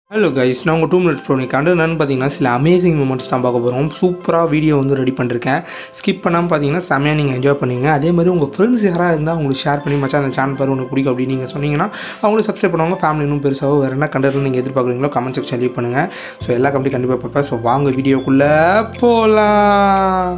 Hello guys நான் உங்கள் two minutes bro கண்டு என்னன்னு பார்த்தீங்கன்னா சில அமேசிங் மூமெண்ட்ஸ் தான் பார்க்க போகிறோம் சூப்பராக வீடியோ வந்து ரெடி பண்ணிருக்கேன் ஸ்கிப் பண்ணாமல் பார்த்தீங்கன்னா செம்மையாக நீங்கள் என்ஜாய் பண்ணுவீங்க அதே மாதிரி உங்கள் ஃப்ரெண்ட்ஸ் யாராக இருந்தால் உங்களுக்கு ஷேர் பண்ணி மச்சான் அந்த சேனல் பாரு உனக்கு பிடிக்கும் அப்படின்னு நீங்கள் சொன்னீங்கன்னா அவங்களும் சப்ஸ்கிரைப் பண்ணுவாங்க ஃபேமிலி இன்னும் பெருசாக வேறு என்ன கண்டென்ட் நீங்கள் எதிர்பார்க்குறீங்களோ கமெண்ட் செக்ஷன் லீவ் பண்ணுங்கள் ஸோ எல்லா கம்பெனி கண்டிப்பாக பார்ப்பேன் ஸோ வாங்க வீடியோக்குள்ளே போகலாம்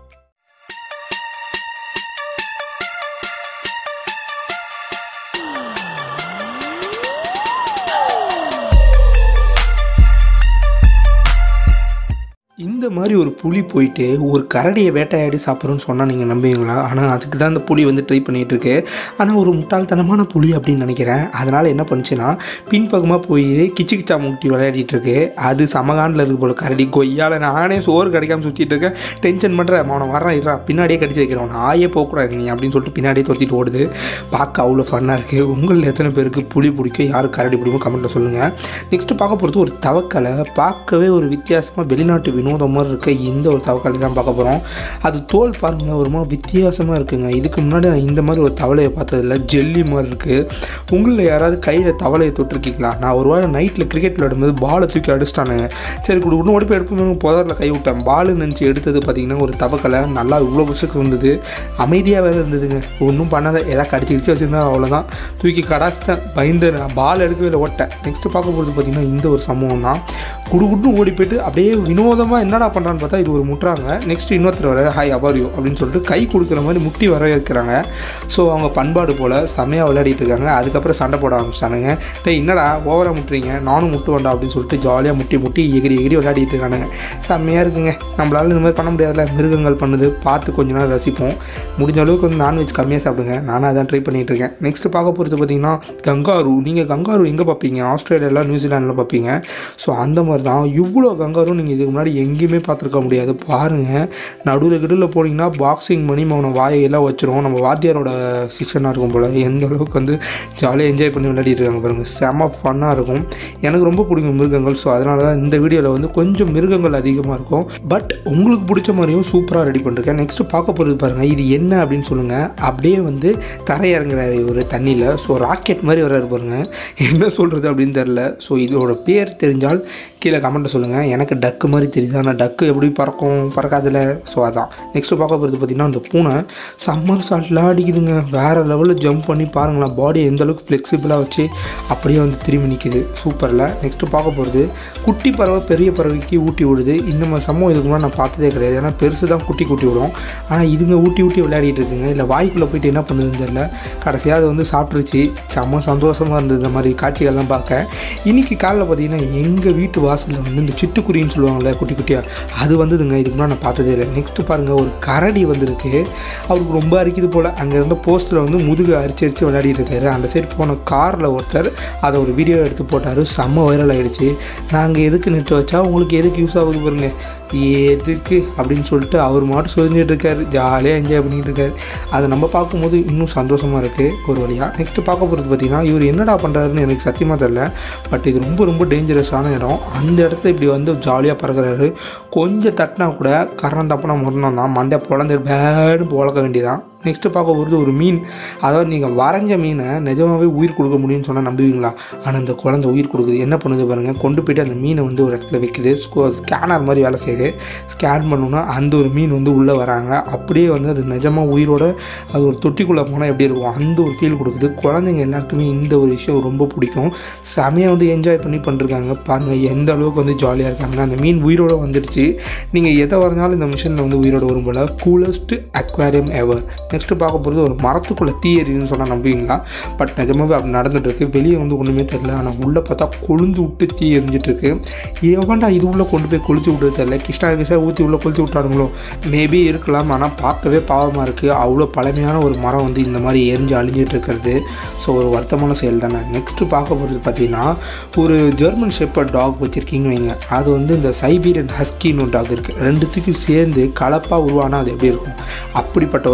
இந்த மாதிரி ஒரு புலி போயிட்டு ஒரு கரடியை வேட்டையாடி சாப்பிட்றோன்னு சொன்னால் நீங்கள் நம்புவீங்களா ஆனால் அதுக்கு தான் அந்த புலி வந்து ட்ரை பண்ணிகிட்டு இருக்கு ஆனால் ஒரு முட்டாள்தனமான புலி அப்படின்னு நினைக்கிறேன் அதனால் என்ன பண்ணுச்சுன்னா பின்பக்கமாக போய் கிச்சு கிச்சா முட்டி விளையாடிட்டு இருக்கு அது சமகாண்டில் இருக்கு போல கரடி கொய்யால நானே சோறு கிடைக்காம சுற்றிட்டு இருக்கேன் டென்ஷன் பண்ணுறேன் அவனை வரான் இருறா பின்னாடியே கடிச்சு வைக்கிறவன் ஆயே போகக்கூடாது நீ அப்படின்னு சொல்லிட்டு பின்னாடியே தொத்திட்டு ஓடுது பார்க்க அவ்வளோ ஃபன்னாக இருக்குது உங்களில் எத்தனை பேருக்கு புலி பிடிக்கும் யாருக்கு கரடி பிடிக்கும் கமெண்ட்டில் சொல்லுங்கள் நெக்ஸ்ட்டு பார்க்க போகிறது ஒரு தவக்கலை பார்க்கவே ஒரு வித்தியாசமாக வெளிநாட்டு வினோதம் மாதிரி இருக்க இந்த ஒரு தவக்கலை தான் பார்க்க போகிறோம் அது தோல் பாருங்க ஒரு மாதிரி வித்தியாசமாக இருக்குங்க இதுக்கு முன்னாடி நான் இந்த மாதிரி ஒரு தவளையை பார்த்ததில்ல ஜெல்லி மாதிரி இருக்குது உங்களில் யாராவது கையில் தவளையை தொட்டிருக்கீங்களா நான் ஒரு வாரம் நைட்டில் கிரிக்கெட் விளையாடும்போது பாலை தூக்கி அடிச்சிட்டானுங்க சரி கூட இன்னும் ஓடி போய் எடுப்போம் புதரில் கை விட்டேன் பால் நினச்சி எடுத்தது பார்த்தீங்கன்னா ஒரு தவக்கலை நல்லா இவ்வளோ வருஷத்துக்கு இருந்தது அமைதியாக வேறு இருந்ததுங்க ஒன்றும் பண்ணாத ஏதாவது கடிச்சு கிடிச்சு வச்சுருந்தா அவ்வளோதான் தூக்கி கடாச்சிட்டேன் பயந்து நான் பால் எடுக்கவே இல்லை ஓட்டேன் நெக்ஸ்ட்டு பார்க்க போகிறது பார்த்தீங்கன்னா இந்த ஒரு சம்பவம் தான் குடுகுட்டு ஓடி போயிட்டு அப்படியே வினோதமாக என்னடா பண்ணுறான்னு பார்த்தா இது ஒரு முட்டுறாங்க நெக்ஸ்ட் இன்னொருத்தர் வர ஹாய் அபாரியோ அப்படின்னு சொல்லிட்டு கை கொடுக்குற மாதிரி முட்டி வர வைக்கிறாங்க ஸோ அவங்க பண்பாடு போல் செமையாக விளையாடிட்டு இருக்காங்க அதுக்கப்புறம் சண்டை போட ஆரம்பிச்சிட்டானுங்க டேய் என்னடா ஓவராக முட்டுறீங்க நானும் முட்டு வேண்டாம் அப்படின்னு சொல்லிட்டு ஜாலியாக முட்டி முட்டி எகிரி எகிரி விளையாடிட்டு இருக்கானுங்க செம்மையாக இருக்குங்க நம்மளால இந்த மாதிரி பண்ண முடியாதுல்ல மிருகங்கள் பண்ணுது பார்த்து கொஞ்ச நேரம் ரசிப்போம் முடிஞ்ச அளவுக்கு வந்து நான்வெஜ் கம்மியாக சாப்பிடுங்க நானும் அதான் ட்ரை பண்ணிகிட்டு இருக்கேன் நெக்ஸ்ட் பார்க்க போகிறது பார்த்தீங்கன்னா கங்காரு நீங்கள் கங்காரு எங்கே பார்ப்பீங்க ஆஸ்திரேலியாவில் நியூசிலாண்டில் பார்ப்பீங்க ஸோ அந்த மாதிரி தான் இவ்வளோ கங்காரு நீங்கள் இதுக்கு முன்னாடி எங்கேயுமே பார்த்துருக்க முடியாது பாருங்கள் நடுவில் கிடுவில் போனீங்கன்னா பாக்ஸிங் பண்ணி அவனை வாயெல்லாம் வச்சிரும் நம்ம வாத்தியாரோட சிக்ஷனாக இருக்கும் போல் எந்த அளவுக்கு வந்து ஜாலியாக என்ஜாய் பண்ணி விளையாடிட்டு இருக்காங்க பாருங்கள் செம ஃபன்னாக இருக்கும் எனக்கு ரொம்ப பிடிக்கும் மிருகங்கள் ஸோ அதனால தான் இந்த வீடியோவில் வந்து கொஞ்சம் மிருகங்கள் அதிகமாக இருக்கும் பட் உங்களுக்கு பிடிச்ச மாதிரியும் சூப்பராக ரெடி பண்ணிருக்கேன் நெக்ஸ்ட் பார்க்க போகிறது பாருங்கள் இது என்ன அப்படின்னு சொல்லுங்கள் அப்படியே வந்து தரையிறங்குறாரு ஒரு தண்ணியில் ஸோ ராக்கெட் மாதிரி வர்றாரு பாருங்க என்ன சொல்கிறது அப்படின்னு தெரில ஸோ இதோட பேர் தெரிஞ்சால் கீழே கமெண்ட்டை சொல்லுங்கள் எனக்கு டக்கு மாதிரி தெரியுது ஆனால் டக்கு எப்படி பறக்கும் பறக்காதில்ல ஸோ அதான் நெக்ஸ்ட்டு பார்க்க போகிறது பார்த்திங்கன்னா அந்த பூனை சம்மர் சால்ட்லாம் அடிக்குதுங்க வேறு லெவலில் ஜம்ப் பண்ணி பாருங்களேன் பாடி எந்த அளவுக்கு ஃப்ளெக்சிபிளாக வச்சு அப்படியே வந்து திரும்பி நிற்கிது சூப்பரில் நெக்ஸ்ட்டு பார்க்க போகிறது குட்டி பறவை பெரிய பறவைக்கு ஊட்டி விடுது இந்த மாதிரி சம்பவம் இதுக்கு முன்னாடி நான் பார்த்ததே கிடையாது ஏன்னா பெருசு தான் குட்டி குட்டி விடும் ஆனால் இதுங்க ஊட்டி ஊட்டி விளையாடிட்டு இருக்குங்க இல்லை வாய்க்குள்ளே போயிட்டு என்ன பண்ணுதுன்னு தெரியல கடைசியாக அது வந்து சாப்பிட்ருச்சு செம்ம சந்தோஷமாக இருந்தது இந்த மாதிரி காட்சிகள்லாம் பார்க்க இன்றைக்கி காலைல பார்த்தீங்கன்னா எங்கள் வீட்டு வாசலில் வந்து இந்த சிட்டுக்குருவின்னு சொல்லுவாங்கள்ல குட்டி குட்டியாக அது வந்ததுங்க இதுக்கு முன்னாடி நான் பார்த்ததே இல்லை நெக்ஸ்ட்டு பாருங்கள் ஒரு கரடி வந்திருக்கு அவருக்கு ரொம்ப அரிக்குது போல் அங்கே இருந்த போஸ்ட்டில் வந்து முதுகு அரிச்சு அரிச்சு விளையாடிட்டு இருக்காரு அந்த சைடு போன காரில் ஒருத்தர் அதை ஒரு வீடியோ எடுத்து போட்டார் செம்ம வைரல் ஆகிடுச்சு நாங்கள் எதுக்கு நெட்டு வச்சா உங்களுக்கு எதுக்கு யூஸ் ஆகுது பாருங்க எதுக்கு அப்படின்னு சொல்லிட்டு அவர் மாட்டு சொல்லிட்டு இருக்காரு ஜாலியாக என்ஜாய் பண்ணிட்டு இருக்காரு அதை நம்ம பார்க்கும்போது இன்னும் சந்தோஷமாக இருக்குது ஒரு வழியாக நெக்ஸ்ட்டு பார்க்க போகிறது பார்த்தீங்கன்னா இவர் என்னடா பண்ணுறாருன்னு எனக்கு சத்தியமாக தெரில பட் இது ரொம்ப ரொம்ப டேஞ்சரஸான இடம் அந்த இடத்துல இப்படி வந்து ஜாலியாக பறக்கிறாரு கொஞ்சம் தட்டினா கூட கரணம் தப்புனா முரணம் தான் மண்டை பொழந்து பேடு பொழக்க வேண்டியதான் நெக்ஸ்ட்டு பார்க்க போகிறது ஒரு மீன் அதாவது நீங்கள் வரைஞ்ச மீனை நிஜமாகவே உயிர் கொடுக்க முடியும்னு சொன்னால் நம்புவீங்களா ஆனால் அந்த குழந்தை உயிர் கொடுக்குது என்ன பண்ணுது பாருங்கள் கொண்டு போயிட்டு அந்த மீனை வந்து ஒரு இடத்துல வைக்குது ஸ்கேனர் மாதிரி வேலை செய்யுது ஸ்கேன் பண்ணோன்னா அந்த ஒரு மீன் வந்து உள்ளே வராங்க அப்படியே வந்து அது நிஜமாக உயிரோட அது ஒரு தொட்டிக்குள்ளே போனால் எப்படி இருக்கும் அந்த ஒரு ஃபீல் கொடுக்குது குழந்தைங்க எல்லாருக்குமே இந்த ஒரு விஷயம் ரொம்ப பிடிக்கும் செமையாக வந்து என்ஜாய் பண்ணி பண்ணிருக்காங்க பாருங்கள் எந்த அளவுக்கு வந்து ஜாலியாக இருக்காங்க அந்த மீன் உயிரோட வந்துடுச்சு நீங்கள் எதை வரைஞ்சாலும் இந்த மிஷினில் வந்து உயிரோட வரும் போல் கூலஸ்ட் அக்வாரியம் எவர் நெக்ஸ்ட்டு பார்க்க போகிறது ஒரு மரத்துக்குள்ளே தீ எரியுதுன்னு சொன்னால் நம்புவீங்களா பட் நிஜமாவே அப்படி நடந்துட்டு இருக்கு வெளியே வந்து ஒன்றுமே தெரியல ஆனால் உள்ளே பார்த்தா கொழுந்து விட்டு தீ எரிஞ்சிட்டு இருக்கு எவன்டா இது உள்ளே கொண்டு போய் கொளுத்தி விட்டது தெரியல கிருஷ்ணா கிருஷ்ணா ஊற்றி உள்ளே கொளுத்தி விட்டானுங்களோ மேபி இருக்கலாம் ஆனால் பார்க்கவே பாவமாக இருக்குது அவ்வளோ பழமையான ஒரு மரம் வந்து இந்த மாதிரி எரிஞ்சு அழிஞ்சிட்டு இருக்கிறது ஸோ ஒரு வருத்தமான செயல் தானே நெக்ஸ்ட்டு பார்க்க போகிறது பார்த்தீங்கன்னா ஒரு ஜெர்மன் ஷெப்பர் டாக் வச்சுருக்கீங்கன்னு வைங்க அது வந்து இந்த சைபீரியன் ஹஸ்கின்னு ஒரு டாக் இருக்குது ரெண்டுத்துக்கும் சேர்ந்து கலப்பாக உருவானா அது எப்படி இருக்கும் அப்படிப்பட்ட ஒரு டாக் தான்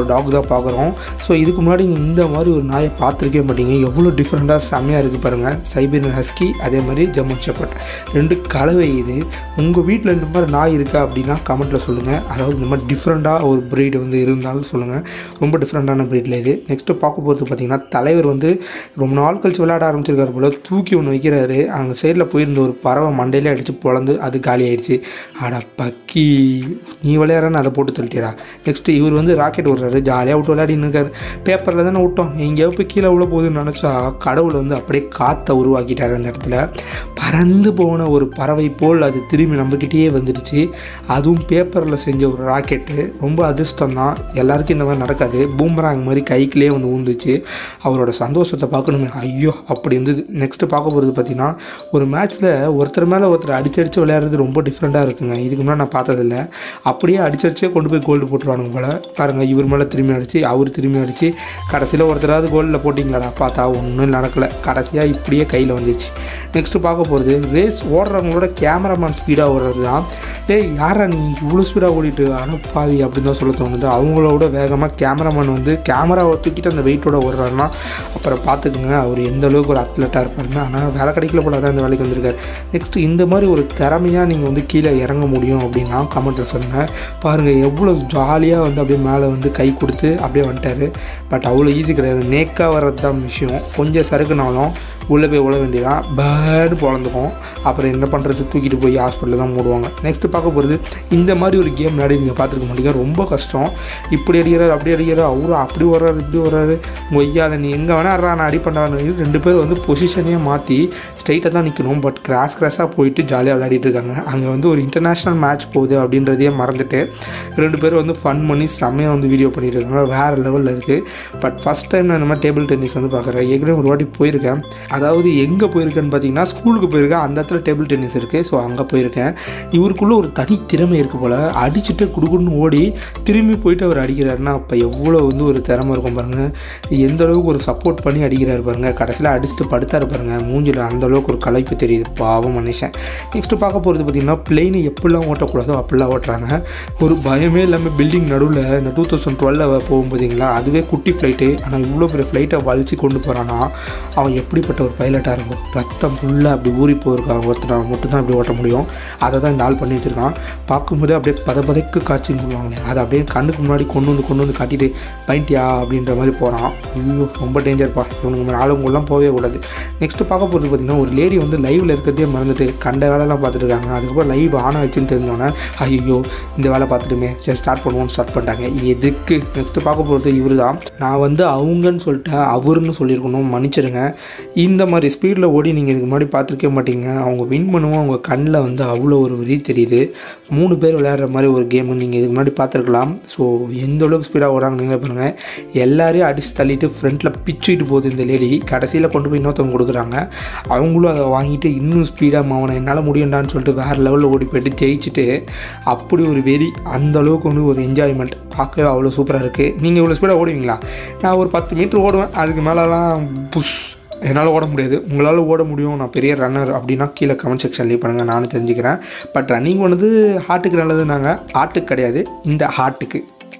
தான் பார்க்குறோம் ஸோ இதுக்கு முன்னாடி நீங்கள் இந்த மாதிரி ஒரு நாயை பார்த்துருக்கவே மாட்டீங்க எவ்வளோ டிஃப்ரெண்ட்டாக செம்மையாக இருக்குது பாருங்கள் சைபீரியன் ஹஸ்கி அதே மாதிரி ஜம்மன் ஷெப்பர்ட் ரெண்டு கலவை இது உங்கள் வீட்டில் இந்த மாதிரி நாய் இருக்கா அப்படின்னா கமெண்ட்டில் சொல்லுங்கள் அதாவது இந்த மாதிரி டிஃப்ரெண்ட்டாக ஒரு ப்ரீடு வந்து இருந்தாலும் சொல்லுங்கள் ரொம்ப டிஃப்ரெண்ட்டான ப்ரீடில் இது நெக்ஸ்ட்டு பார்க்க போகிறது பார்த்தீங்கன்னா தலைவர் வந்து ரொம்ப நாள் கழிச்சு விளையாட ஆரம்பிச்சிருக்காரு போல் தூக்கி ஒன்று வைக்கிறாரு அங்கே சைடில் போயிருந்த ஒரு பறவை மண்டையிலே அடித்து பொழந்து அது காலி ஆயிடுச்சு அட பக்கி நீ விளையாடுறன்னு அதை போட்டு தள்ளிட்டியடா நெக்ஸ்ட்டு இவர் வந்து ராக்கெட் விடுறாரு ஜாலியாக விட்டு விளையாடின்னு இருக்காரு பேப்பரில் தானே விட்டோம் எங்கேயாவது போய் கீழே உள்ள போகுதுன்னு நினச்சா கடவுள் வந்து அப்படியே காற்றை உருவாக்கிட்டார் அந்த இடத்துல பறந்து போன ஒரு பறவை போல் அது திரும்பி நம்மக்கிட்டேயே வந்துடுச்சு அதுவும் பேப்பரில் செஞ்ச ஒரு ராக்கெட்டு ரொம்ப அதிர்ஷ்டம் தான் எல்லாருக்கும் இந்த மாதிரி நடக்காது பூமராங் மாதிரி கைக்குள்ளே வந்து ஊந்துச்சு அவரோட சந்தோஷத்தை பார்க்கணுமே ஐயோ அப்படி இருந்தது நெக்ஸ்ட்டு பார்க்க போகிறது பார்த்தீங்கன்னா ஒரு மேட்ச்சில் ஒருத்தர் மேலே ஒருத்தர் அடிச்சு அடிச்சு விளையாடுறது ரொம்ப டிஃப்ரெண்ட்டாக இருக்குங்க இதுக்கு முன்னாடி நான் பார்த்ததில்ல அப்படியே அடிச்சு அடிச்சே கொண்டு போய் கோல்டு போட்டுருவானுங்க போல் பாருங்கள் இவர் மேலே திரும்பி அடிச்சு அவர் திரும்பி அடிச்சு கடைசியில் ஒருத்தராவது கோல்டில் போட்டிங்களாடா பார்த்தா ஒன்றும் நடக்கலை கடைசியாக இப்படியே கையில் வந்துச்சு நெக்ஸ்ட்டு பார்க்க போகிறது ரேஸ் ஓடுறவங்களோட கேமராமேன் ஸ்பீடாக ஓடுறது தான் டேய் யாரா நீ இவ்வளோ ஸ்பீடாக ஓடிட்டு அனுப்பாவி அப்படின்னு தான் சொல்ல தோணுது அவங்களோட வேகமாக கேமராமேன் வந்து கேமராவை தூக்கிட்டு அந்த வெயிட்டோட ஓடுறாருன்னா அப்புறம் பார்த்துக்குங்க அவர் எந்த அளவுக்கு ஒரு அத்லெட்டாக இருப்பாருன்னு ஆனால் வேலை கிடைக்கல போல தான் இந்த வேலைக்கு வந்திருக்காரு நெக்ஸ்ட்டு இந்த மாதிரி ஒரு திறமையாக நீங்கள் வந்து கீழே இறங்க முடியும் அப்படின்னா கமெண்ட்டில் சொல்லுங்கள் பாருங்கள் எவ்வளோ ஜாலியாக வந்து அப்படியே மேலே வந்து கை கொடுத்து அப்படியே வந்துட்டார் பட் அவ்வளோ ஈஸி கிடையாது நேக்காக வர்றது தான் விஷயம் கொஞ்சம் சறுக்குனாலும் உள்ளே போய் உழ வேண்டியதான் பேடு பொழந்துக்கும் அப்புறம் என்ன பண்ணுறது தூக்கிட்டு போய் ஹாஸ்பிட்டலில் தான் மூடுவாங்க நெக்ஸ்ட்டு பார்க்க போகிறது இந்த மாதிரி ஒரு கேம் விளையாடி நீங்கள் பார்த்துருக்க மாட்டீங்க ரொம்ப கஷ்டம் இப்படி அடிக்கிறாரு அப்படி அடிக்கிறாரு அவரும் அப்படி வர்றாரு இப்படி வர்றாரு ஒய்யால நீ எங்கே வேணா அறா நான் அடி பண்ணான்னு ரெண்டு பேரும் வந்து பொசிஷனே மாற்றி ஸ்ட்ரைட்டாக தான் நிற்கணும் பட் கிராஸ் கிராஸாக போயிட்டு ஜாலியாக விளையாடிட்டு இருக்காங்க அங்கே வந்து ஒரு இன்டர்நேஷ்னல் மேட்ச் போகுது அப்படின்றதையே மறந்துட்டு ரெண்டு பேரும் வந்து ஃபன் பண்ணி செம்மையாக வந்து வீடியோ பண்ணிட்டு இருக்காங்க வேறு லெவலில் இருக்குது பட் ஃபஸ்ட் டைம் நான் இந்த மாதிரி டேபிள் டென்னிஸ் வந்து பார்க்குறேன் ஏற்கனவே ஒரு வாட்டி போயிருக்கேன் அதாவது எங்கே போயிருக்கேன்னு பார்த்தீங்கன்னா ஸ்கூலுக்கு போயிருக்கேன் அந்த இடத்துல டேபிள் டென்னிஸ் இருக்குது ஸோ அங்கே போயிருக்கேன் இவருக்குள்ளே ஒரு தனி திறமை இருக்குது போல் அடிச்சுட்டு குடுக்குன்னு ஓடி திரும்பி போயிட்டு அவர் அடிக்கிறாருன்னா அப்போ எவ்வளோ வந்து ஒரு திறமை இருக்கும் பாருங்கள் எந்த அளவுக்கு ஒரு சப்போர்ட் பண்ணி அடிக்கிறாரு பாருங்க கடைசியில் அடிச்சுட்டு படுத்தாரு பாருங்க மூஞ்சில் அந்த அளவுக்கு ஒரு களைப்பு தெரியுது பாவம் மனுஷன் நெக்ஸ்ட்டு பார்க்க போகிறது பார்த்தீங்கன்னா பிளெயினை எப்படிலாம் ஓட்டக்கூடாதோ அப்படிலாம் ஓட்டுறாங்க ஒரு பயமே இல்லாமல் பில்டிங் நடுவில் இந்த டூ தௌசண்ட் டுவெலில் போகும் பார்த்தீங்களா அதுவே குட்டி ஃப்ளைட்டு ஆனால் இவ்வளோ பெரிய ஃப்ளைட்டை வலிச்சு கொண்டு போகிறான்னா அவன் எப்படிப்பட்ட ஒரு பைலட்டாக இருக்கும் ரத்தம் ஃபுல்லாக அப்படி ஊறி போயிருக்கான் ஒருத்தர் மட்டும்தான் அப்படி ஓட்ட முடியும் அதை தான் இந்த ஆள் பண்ணி வச்சுருக்கான் பார்க்கும்போது அப்படியே பத பதைக்கு காட்சின்னு சொல்லுவாங்களே அதை அப்படியே கண்ணுக்கு முன்னாடி கொண்டு வந்து கொண்டு வந்து காட்டிட்டு பைண்டியா அப்படின்ற மாதிரி போகிறான் ஐயோ ரொம்ப டேஞ்சர்ப்பா இவனுக்கு மேலே ஆளுங்கெல்லாம் போகவே கூடாது நெக்ஸ்ட்டு பார்க்க போகிறது பார்த்தீங்கன்னா ஒரு லேடி வந்து லைவில் இருக்கிறதே மறந்துட்டு கண்ட வேலைலாம் பார்த்துட்டு இருக்காங்க அதுக்கப்புறம் லைவ் ஆன் ஆச்சுன்னு தெரிஞ்சோன்னே ஐயோ இந்த வேலை பார்த்துட்டுமே சரி ஸ்டார்ட் பண்ணுவோம்னு ஸ்டார்ட் பண்ணிட்டாங்க எதுக்கு நெக்ஸ்ட்டு பார்க்க போகிறது இவர் தான் நான் வந்து அவங்கன்னு சொல்லிட்டேன் அவருன்னு சொல்லியிருக்கணும் மன்னிச்சிருங்க இந்த மாதிரி ஸ்பீடில் ஓடி நீங்கள் இதுக்கு முன்னாடி பார்த்துருக்கவே மாட்டீங்க அவங்க வின் பண்ணுவோம் அவங்க கண்ணில் வந்து அவ்வளோ ஒரு வெறி தெரியுது மூணு பேர் விளையாடுற மாதிரி ஒரு கேமு நீங்கள் இதுக்கு முன்னாடி பார்த்துருக்கலாம் ஸோ எந்த அளவுக்கு ஸ்பீடாக ஓடுறாங்க நீங்களே பாருங்கள் எல்லாரையும் அடிச்சு தள்ளிட்டு ஃப்ரண்ட்டில் பிச்சுக்கிட்டு போகுது இந்த லேடி கடைசியில் கொண்டு போய் இன்னொருத்தவங்க கொடுக்குறாங்க அவங்களும் அதை வாங்கிட்டு இன்னும் ஸ்பீடாக மாவனை என்னால் முடியும்டான்னு சொல்லிட்டு வேறு லெவலில் ஓடி போயிட்டு ஜெயிச்சுட்டு அப்படி ஒரு வெறி அந்த அளவுக்கு வந்து ஒரு என்ஜாய்மெண்ட் பார்க்கவே அவ்வளோ சூப்பராக இருக்குது நீங்கள் இவ்வளோ ஸ்பீடாக ஓடுவீங்களா நான் ஒரு பத்து மீட்டர் ஓடுவேன் அதுக்கு மேலெலாம் புஷ் என்னால் ஓட முடியாது உங்களால் ஓட முடியும் நான் பெரிய ரன்னர் அப்படின்னா கீழே கமெண்ட் செக்ஷன் லீவ் பண்ணுங்கள் நானும் தெரிஞ்சுக்கிறேன் பட் ரன்னிங் பண்ணது ஹார்ட்டுக்கு நல்லது நாங்கள் ஹார்ட்டுக்கு கிடையாது இந்த ஹார்ட்டுக்கு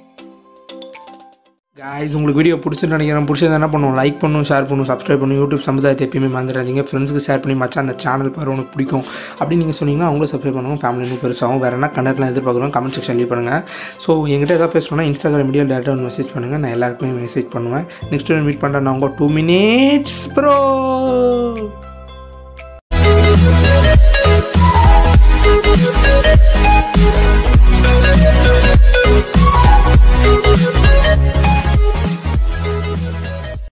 காய்ஸ் உங்களுக்கு வீடியோ பிடிச்சிருந்து நினைக்கிறேன் பிடிச்சது என்ன பண்ணுவோம் லைக் பண்ணும் ஷேர் பண்ணும் சப்ஸ்கிரைப் பண்ணும் யூடியூப் சமுதாயத்தை எப்பயுமே மறந்துடாதீங்க ஃப்ரெண்ட்ஸுக்கு ஷேர் பண்ணி மச்சான் அந்த சேனல் பாரு உனக்கு பிடிக்கும் அப்படின்னு நீங்கள் சொன்னீங்கன்னா அவங்களும் சப்ஸ்கிரைப் பண்ணுவோம் ஃபேமிலி இன்னும் பெருசாகும் வேறு என்ன கண்டென்ட்லாம் எதிர்பார்க்குறோம் கமெண்ட் செக்ஷன் லீவ் பண்ணுங்கள் ஸோ எங்கிட்ட எதாவது பேசணும்னா இன்ஸ்டாகிராம் மீடியா டேரெக்டாக வந்து மெசேஜ் பண்ணுங்கள் நான் எல்லாருக்குமே மெசேஜ் பண்ணுவேன் நெக்ஸ்ட் மீட் பண்ணுறேன் நான் உங்கள் two minutes bro Thank you.